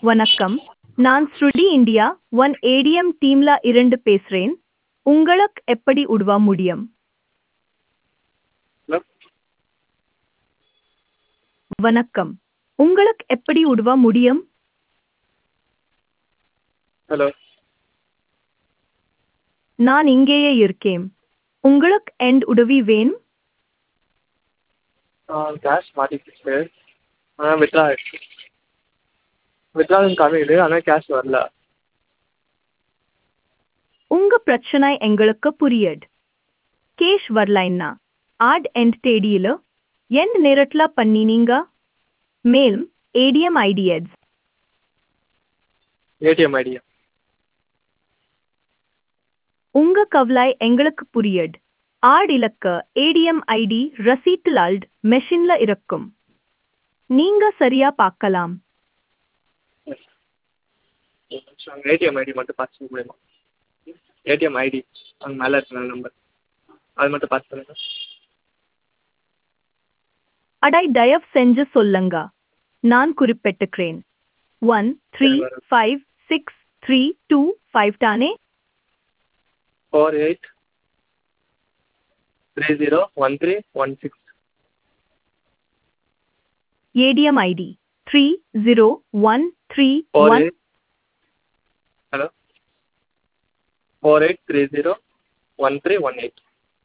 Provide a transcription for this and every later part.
வணக்கம் நான் ஸ்ருடி இந்தியா ஒன் ஏடிஎம் டீம்ல இருந்து பேசுறேன் உங்களுக்கு எப்படி உதவ முடியும் ஹலோ வணக்கம் உங்களுக்கு எப்படி உதவ முடியும் ஹலோ நான் இங்கேயே இருக்கேன் உங்களுக்கு எண்ட் உதவி வேணும் கேஷ் மாட்டிக்கிச்சு ஆனால் வித்ரா ஆயிடுச்சு வித்ரான்னு காமிக்குது ஆனால் கேஷ் வரல உங்க பிரச்சனை எங்களுக்கு புரியுது கேஷ் வரலைன்னா ஆட் எண்ட் தேதியில எண்ட் நேரத்துல பண்ணினீங்க மேலும் ஏடிஎம் ஐடிஎட்ஸ் ஏடிஎம் ஐடியா உங்க கவலை எங்களுக்கு புரியுது ஆட் இலக்க ஏடிஎம் ஐடி ரசீட்டில் அல்ட் மெஷின்ல இருக்கும் நீங்க சரியா பார்க்கலாம் ஏடிஎம் ஐடி மட்டும் பாஸ் பண்ண முடியுமா ஏடிஎம் ஐடி அங்கே மேலே இருக்கிற நம்பர் அது மட்டும் பாஸ் பண்ணுங்க அடை தயவு செஞ்சு சொல்லுங்க நான் குறிப்பிட்டுக்கிறேன் one three five six three two five தானே four eight three zero one three one six ATM ID three zero one three four one eight hello four eight three zero one three one eight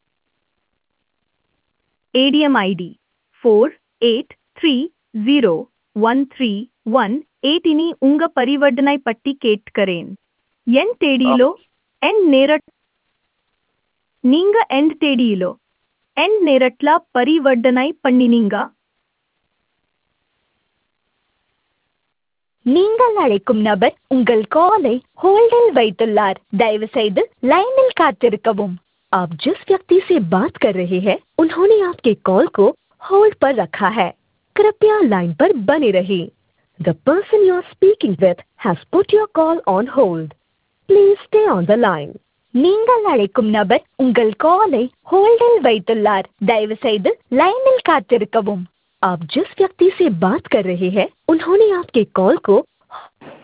ATM ID four eight three zero one three one eight இனி உங்க பரிவர்த்தனை பற்றி கேட்கிறேன் என் தேதியிலோ என் நேரட் நீங்க என் தேதியிலோ என் நேரட்ல பரிவர்த்தனை பண்ணினீங்க நீங்கள் அழைக்கும் நபர் உங்கள் காலை होल्डिल வைத்துள்ளார் दयவு செய்து लाइनिल காத்திருக்கவும் आप जिस व्यक्ति से बात कर रहे हैं उन्होंने आपके कॉल को होल्ड पर रखा है कृपया लाइन पर बने रहिए the person you are speaking with has put your call on hold please stay on the line நீங்கள் அழைக்கும் நபர் உங்கள் காலை होल्डिல் வைத்துள்ளார் दयவு செய்து लाइनिल காத்திருக்கவும் आप जिस व्यक्ति से बात कर रहे हैं उन्होंने आपके कॉल को